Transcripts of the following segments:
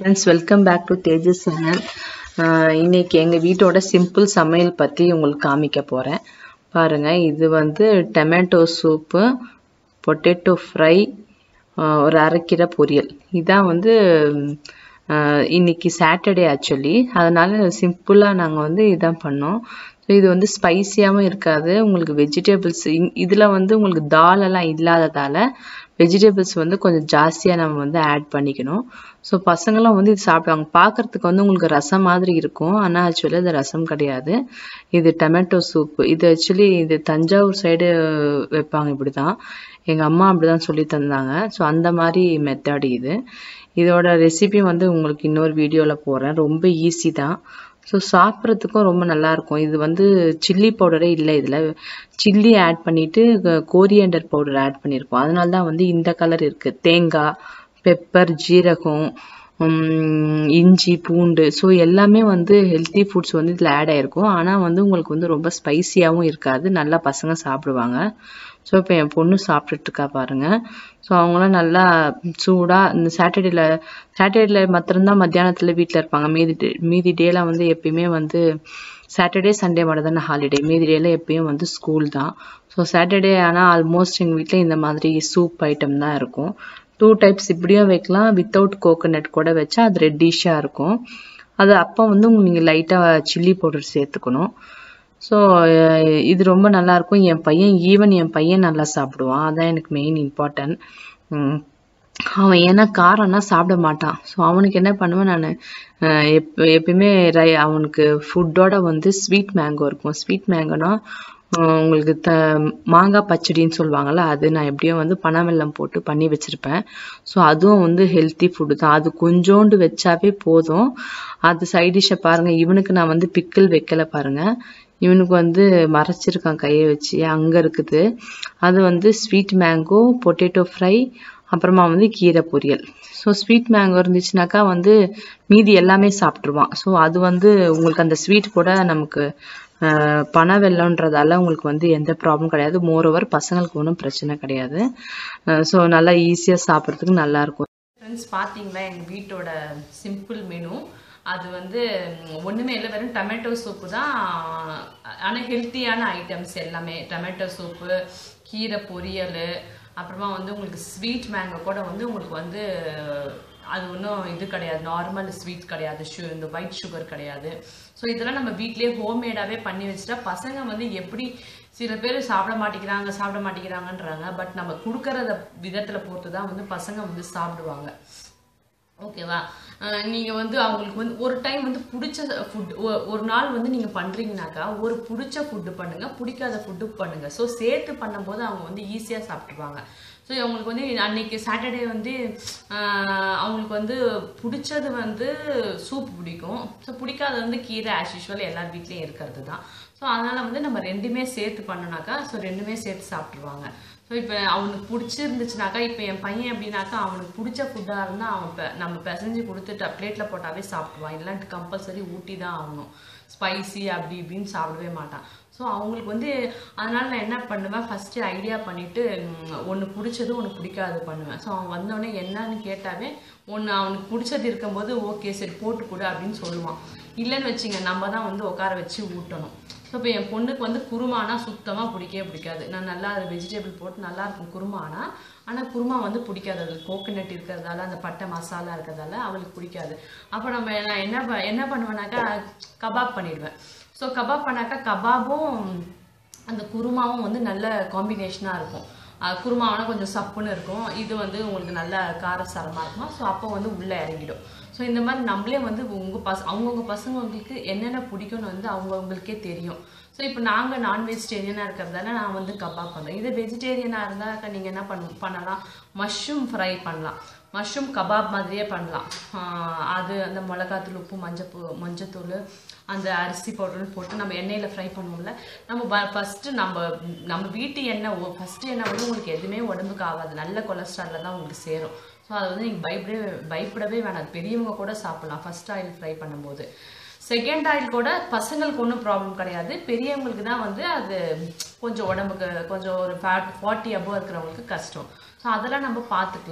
friends welcome back to Tejas channel இன்னைக்கு எங்கள் வீட்டோட சிம்பிள் சமையல் பற்றி உங்களுக்கு காமிக்க போகிறேன் பாருங்கள் இது வந்து டொமேட்டோ சூப்பு பொட்டேட்டோ ஃப்ரை ஒரு அரைக்கீரை பொரியல் இதான் வந்து ஆஹ், இன்னைக்கு சாட்டர்டே ஆக்சுவலி அதனால சிம்பிளாக நாங்கள் வந்து இதான் பண்ணோம் ஸோ இது வந்து ஸ்பைசியாகவும் இருக்காது உங்களுக்கு வெஜிடபிள்ஸ் இதில் வந்து உங்களுக்கு தால் எல்லாம் இல்லாததால் வெஜிடபிள்ஸ் வந்து கொஞ்சம் ஜாஸ்தியாக நம்ம வந்து ஆட் பண்ணிக்கணும் ஸோ பசங்களாம் வந்து இது சாப்பிடுவாங்க பார்க்கறதுக்கு வந்து உங்களுக்கு ரசம் மாதிரி இருக்கும் ஆனால் ஆக்சுவலி இது ரசம் கிடையாது இது டொமேட்டோ சூப்பு இது ஆக்சுவலி இது தஞ்சாவூர் சைடு வைப்பாங்க இப்படி தான் எங்கள் அம்மா அப்படி தான் சொல்லி தந்தாங்க ஸோ அந்த மாதிரி மெத்தட் இது இதோட ரெசிபி வந்து உங்களுக்கு இன்னொரு வீடியோவில் போடுறேன் ரொம்ப ஈஸி தான் ஸோ சாப்பிட்றதுக்கும் ரொம்ப நல்லா இருக்கும் இது வந்து சில்லி பவுடரே இல்லை இதில் சில்லி ஆட் பண்ணிட்டு கோரியண்டர் பவுடர் ஆட் பண்ணியிருக்கோம் அதனால தான் வந்து இந்த கலர் இருக்குது தேங்காய் பெப்பர் ஜீரகம் உம், இஞ்சி பூண்டு ஸோ எல்லாமே வந்து ஹெல்த்தி ஃபுட்ஸ் வந்து இதில் ஆட் ஆயிருக்கும் ஆனால் வந்து உங்களுக்கு வந்து ரொம்ப ஸ்பைசியாகவும் இருக்காது நல்லா பசங்க சாப்பிடுவாங்க ஸோ இப்போ என் பொண்ணு சாப்பிட்டுட்டு இருக்கா பாருங்க ஸோ அவங்களாம் நல்லா சூடாக இந்த சாட்டர்டேல சாட்டர்டேல மாத்திரம்தான் மத்தியானத்தில் வீட்டில் இருப்பாங்க மீதி day- மீதி டேலாம் வந்து எப்பயுமே வந்து சாட்டர்டே சண்டே மட்டும் தானே ஹாலிடே மீதி டேல எப்பயும் வந்து ஸ்கூல் தான் ஸோ சாட்டர்டே ஆனால் ஆல்மோஸ்ட் எங்கள் வீட்டில் இந்த மாதிரி சூப் ஐட்டம் தான் இருக்கும் டூ டைப்ஸ் இப்படியும் வைக்கலாம் வித்தவுட் கோகோனட் கூட வச்சா அது ரெட்டிஷாக இருக்கும் அது அப்போ வந்து நீங்கள் லைட்டாக சில்லி பவுடர் சேர்த்துக்கணும் ஸோ இது ரொம்ப நல்லா இருக்கும் என் பையன் ஈவன் என் பையன் நல்லா சாப்பிடுவான் அதான் எனக்கு மெயின் இம்பார்ட்டன்ட் அவன் ஏன்னா காரம்னா சாப்பிட மாட்டான் ஸோ அவனுக்கு என்ன பண்ணுவேன் நான் எப் எப்பயுமே ரை அவனுக்கு ஃபுட்டோட வந்து ஸ்வீட் மேங்கோ இருக்கும் ஸ்வீட் மேங்கோனா உங்களுக்கு த மாங்காய் பச்சடின்னு சொல்லுவாங்கள்ல அது நான் எப்படியும் வந்து பனவெல்லம் போட்டு பண்ணி வச்சுருப்பேன் ஸோ அதுவும் வந்து ஹெல்த்தி ஃபுட்டு தான் அது கொஞ்சோண்டு வச்சாவே போதும் அது சைட் டிஷ்ஷை பாருங்கள் இவனுக்கு நான் வந்து பிக்கிள் வைக்கல பாருங்கள் இவனுக்கு வந்து மறைச்சிருக்கான் கையை வச்சு அங்கே இருக்குது அது வந்து ஸ்வீட் மேங்கோ பொட்டேட்டோ ஃப்ரை அப்புறமா வந்து கீரை பொரியல் ஸோ ஸ்வீட் மேங்கோ இருந்துச்சுனாக்கா வந்து மீதி எல்லாமே சாப்பிட்ருவான் ஸோ அது வந்து உங்களுக்கு அந்த ஸ்வீட் கூட நமக்கு ஆஹ், பனை வெல்லம்ன்றதால உங்களுக்கு வந்து எந்த ப்ராப்ளம் கிடையாது மோரோவர் பசங்களுக்கு ஒன்றும் பிரச்சனை கிடையாது ஸோ நல்லா ஈஸியாக சாப்பிட்றதுக்கு நல்லா இருக்கும் ஃப்ரெண்ட்ஸ் பார்த்தீங்களா எங்கள் வீட்டோட சிம்பிள் மெனு அது வந்து ம், ஒண்ணுமே இல்லை வெறும் டொமேட்டோ சூப்பு தான் ஆனால் ஹெல்த்தியான ஐட்டம்ஸ் எல்லாமே டொமேட்டோ சூப்பு கீரை பொரியல் அப்புறமா வந்து உங்களுக்கு ஸ்வீட் மேங்கோ கூட வந்து உங்களுக்கு வந்து அது ஒன்றும் இது கிடையாது நார்மல் ஸ்வீட் கிடையாது ஷு இந்த ஒயிட் சுகர் கிடையாது ஸோ இதெல்லாம் நம்ம வீட்லயே ஹோம்மேடாகவே பண்ணி வச்சுட்டா பசங்க வந்து எப்படி சில பேர் சாப்பிட மாட்டேங்கிறாங்க சாப்பிட மாட்டேங்கிறாங்கன்றாங்க பட் நம்ம கொடுக்கறத விதத்தில் பொறுத்து தான் வந்து பசங்க வந்து சாப்பிடுவாங்க ஓகேவா அஹ் நீங்க வந்து அவங்களுக்கு வந்து ஒரு டைம் வந்து பிடிச்ச ஃபுட் ஒரு நாள் வந்து நீங்க பண்றீங்கனாக்கா ஒரு பிடிச்ச ஃபுட்டு பண்ணுங்க பிடிக்காத ஃபுட்டு பண்ணுங்க ஸோ சேர்த்து பண்ணும்போது அவங்க வந்து ஈஸியா சாப்பிட்டுருவாங்க ஸோ அவங்களுக்கு வந்து அன்னைக்கு சாட்டர்டே வந்து ஆஹ் அவங்களுக்கு வந்து பிடிச்சது வந்து சூப் பிடிக்கும் ஸோ பிடிக்காதது வந்து கீரை ஆஸ் யூஷுவல் எல்லார் வீட்லேயும் இருக்கிறது தான் ஸோ அதனால வந்து நம்ம ரெண்டுமே சேர்த்து பண்ணோனாக்கா ஸோ ரெண்டுமே சேர்த்து சாப்பிட்ருவாங்க ஸோ இப்போ அவனுக்கு பிடிச்சிருந்துச்சுனாக்கா இப்போ என் பையன் எப்படின்னாக்கா அவனுக்கு பிடிச்ச ஃபுட்டாக இருந்தால் அவன் பெ- நம்ம பிசைஞ்சு கொடுத்துட்டு பிளேட்டில் போட்டாவே சாப்பிடுவான் இல்லைன்ட்டு கம்பல்சரி ஊட்டி தான் ஆகணும் ஸ்பைசி அப்படி இப்படின்னு சாப்பிடவே மாட்டான் ஸோ அவங்களுக்கு வந்து அதனால நான் என்ன பண்ணுவேன் ஃபஸ்ட்டு ஐடியா பண்ணிட்டு ஒன்று பிடிச்சது ஒன்று பிடிக்காது பண்ணுவேன் ஸோ அவன் வந்தோடனே என்னன்னு கேட்டாவே ஒன்று அவனுக்கு பிடிச்சது இருக்கும்போது ஓகே சரி போட்டு கொடு அப்படின்னு சொல்லுவான் இல்லைன்னு வச்சுங்க நம்ம தான் வந்து உட்கார வச்சு ஊட்டணும் ஸோ இப்போ என் பொண்ணுக்கு வந்து குருமானா சுத்தமாக பிடிக்கவே பிடிக்காது நான் நல்லா அது வெஜிடபிள் போட்டு நல்லா இருக்கும் குருமானா ஆனால் குருமா வந்து பிடிக்காது அது கோகனட் இருக்கிறதால அந்த பட்டை மசாலா இருக்கிறதால அவளுக்கு பிடிக்காது அப்போ நம்ம நான் என்ன ப- என்ன பண்ணுவேனாக்கா கபாப் பண்ணிடுவேன் ஸோ கபாப் பண்ணாக்கா கபாபும் அந்த குருமாவும் வந்து நல்ல காம்பினேஷனாக இருக்கும் அஹ் குருமாவுனா கொஞ்சம் சப்புன்னு இருக்கும் இது வந்து உங்களுக்கு நல்ல காரசாரமாக இருக்கும் ஸோ அப்போ வந்து உள்ளே இறங்கிடும் ஸோ இந்த மாதிரி நம்மளே வந்து உங்கள் பச அவங்கவுங்க பசங்களுக்கு என்னென்ன பிடிக்கும்னு வந்து அவங்கவுங்களுக்கே தெரியும் ஸோ இப்போ நாங்கள் நான் வெஜிடேரியனாக இருக்கிறதால நான் வந்து கபாப் பண்ணுறேன் இது வெஜிடேரியனாக இருந்தால் நீங்கள் என்ன பண்ண பண்ணலாம் மஷ்ரூம் ஃப்ரை பண்ணலாம் மஷ்ரூம் கபாப் மாதிரியே பண்ணலாம் ஆஹ் அது அந்த மிளகாத்தூள் உப்பு மஞ்சப்பூ மஞ்சத்தூள் அந்த அரிசி பவுடர்னு போட்டு நம்ம எண்ணெயில் ஃப்ரை பண்ணுவோம்ல நம்ம ஃபஸ்ட்டு நம்ம நம்ம வீட்டு எண்ணெய் ஃபஸ்ட்டு எண்ணெய் வந்து உங்களுக்கு எதுவுமே உடம்புக்கு ஆகாது நல்ல கொலஸ்ட்ராலில் தான் உங்களுக்கு சேரும் ஸோ அதை வந்து நீங்கள் பயப்படவே பயப்படவே வேணாம் அது பெரியவங்க கூட சாப்பிடலாம் ஃபர்ஸ்ட் ஆயில் ஃப்ரை பண்ணும்போது செகண்ட் ஆயில் கூட பசங்களுக்கு ஒன்றும் ப்ராப்ளம் கிடையாது பெரியவங்களுக்கு தான் வந்து அது கொஞ்சம் உடம்புக்கு கொஞ்சம் ஒரு ஃபேட் ஃபார்ட்டி அபோவ் இருக்கிறவங்களுக்கு கஷ்டம் ஸோ அதெல்லாம் நம்ம பார்த்துக்கலாம்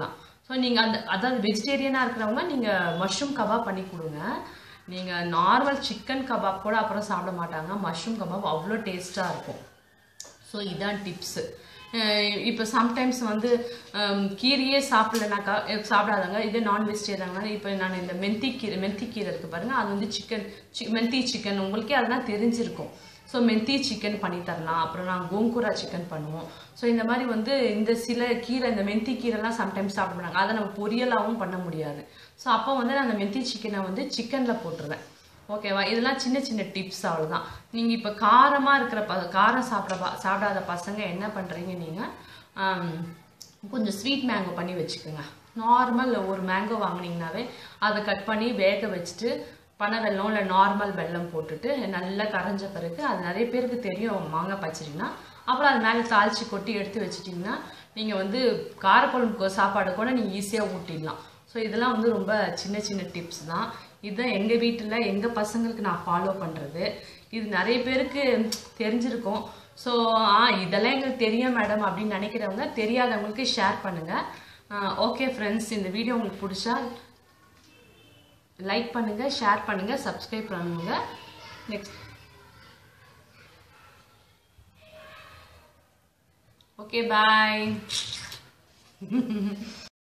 ஸோ நீங்கள் அந்த அதாவது வெஜிடேரியனாக இருக்கிறவங்க நீங்கள் மஷ்ரூம் கபாப் பண்ணி கொடுங்க நீங்கள் நார்மல் சிக்கன் கபாப் கூட அப்புறம் சாப்பிட மாட்டாங்க மஷ்ரூம் கபாப் அவ்வளோ டேஸ்ட்டாக இருக்கும் ஸோ இதான் டிப்ஸு இப்போ சம்டைம்ஸ் வந்து ஹம், கீரையே சாப்பிடலனாக்கா அஹ், சாப்பிடாதவங்க இதே நான் வெஜிடேரியன் இப்போ நான் இந்த மெந்தி கீரை மெந்தி கீரை இருக்குது பாருங்கள் அது வந்து சிக்கன் சி மெந்தி சிக்கன் உங்களுக்கே அதெல்லாம் தெரிஞ்சிருக்கும் ஸோ மெந்தி சிக்கன் பண்ணி தரலாம் அப்புறம் நான் கோங்கூரா சிக்கன் பண்ணுவோம் ஸோ இந்த மாதிரி வந்து இந்த சில கீரை இந்த மெந்தி கீரைலாம் சம்டைம்ஸ் சாப்பிட மாட்டாங்க அதை நம்ம பொரியலாகவும் பண்ண முடியாது ஸோ அப்போ வந்து நான் அந்த மெந்தி சிக்கனை வந்து சிக்கனில் போட்டுருவேன் ஓகேவா இதெல்லாம் சின்ன சின்ன டிப்ஸ் அவ்வளோதான் நீங்கள் இப்போ காரமாக இருக்கிற ப காரம் சாப்பிட ப- சாப்பிடாத பசங்க என்ன பண்ணுறீங்க நீங்கள் கொஞ்சம் ஸ்வீட் மேங்கோ பண்ணி வச்சுக்கோங்க நார்மல் ஒரு மேங்கோ வாங்குனீங்கனாவே அதை கட் பண்ணி வேக வச்சுட்டு பனை வெல்லம் இல்லை நார்மல் வெல்லம் போட்டுட்டு நல்லா கரைஞ்ச பிறகு அது நிறைய பேருக்கு தெரியும் மாங்காய் பச்சடினா அப்புறம் அது மேலே தாளிச்சு கொட்டி எடுத்து வச்சிட்டிங்கன்னா நீங்கள் வந்து காரக்குழம்பு சாப்பாடு கூட நீங்கள் ஈஸியாக ஊட்டிடலாம் ஸோ இதெல்லாம் வந்து ரொம்ப சின்ன சின்ன டிப்ஸ் தான் இதுதான் எங்கள் வீட்டில் எங்கள் பசங்களுக்கு நான் ஃபாலோ பண்ணுறது இது நிறைய பேருக்கு தெரிஞ்சிருக்கும் ஸோ ஆ இதெல்லாம் எங்களுக்கு தெரியும் மேடம் அப்படின்னு நினைக்கிறவங்க தெரியாதவங்களுக்கு ஷேர் பண்ணுங்கள் ஓகே ஃப்ரெண்ட்ஸ் இந்த வீடியோ உங்களுக்கு பிடிச்சா லைக் பண்ணுங்கள் ஷேர் பண்ணுங்கள் சப்ஸ்கிரைப் பண்ணுங்கள் நெக்ஸ்ட் ஓகே பாய்